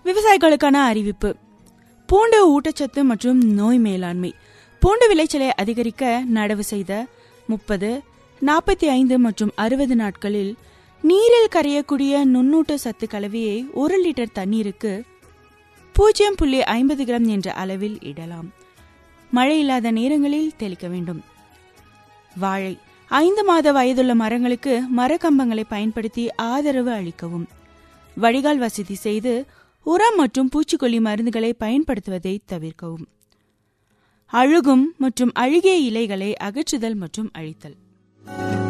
விவசாயிகளுக்கான அறிவிப்பு பூண்டு ஊட்டச்சத்து மற்றும் நோய் மேலாண்மை பூண்டு விளைச்சலை அதிகரிக்க நடவு செய்த முப்பது நாற்பத்தி ஐந்து மற்றும் அறுபது நாட்களில் நீரில் கரையக்கூடிய நுண்ணூட்ட சத்து கலவையை ஒரு லிட்டர் தண்ணீருக்கு பூஜ்ஜியம் புள்ளி ஐம்பது கிராம் என்ற அளவில் இடலாம் மழை இல்லாத நேரங்களில் தெளிக்க வேண்டும் வாழை ஐந்து மாத வயதுள்ள மரங்களுக்கு மரக்கம்பங்களை பயன்படுத்தி ஆதரவு அளிக்கவும் வடிகால் வசதி செய்து உரம் மற்றும் பூச்சிக்கொல்லி மருந்துகளை பயன்படுத்துவதை தவிர்க்கவும் அழுகும் மற்றும் அழுகிய இலைகளை அகற்றுதல் மற்றும் அழித்தல்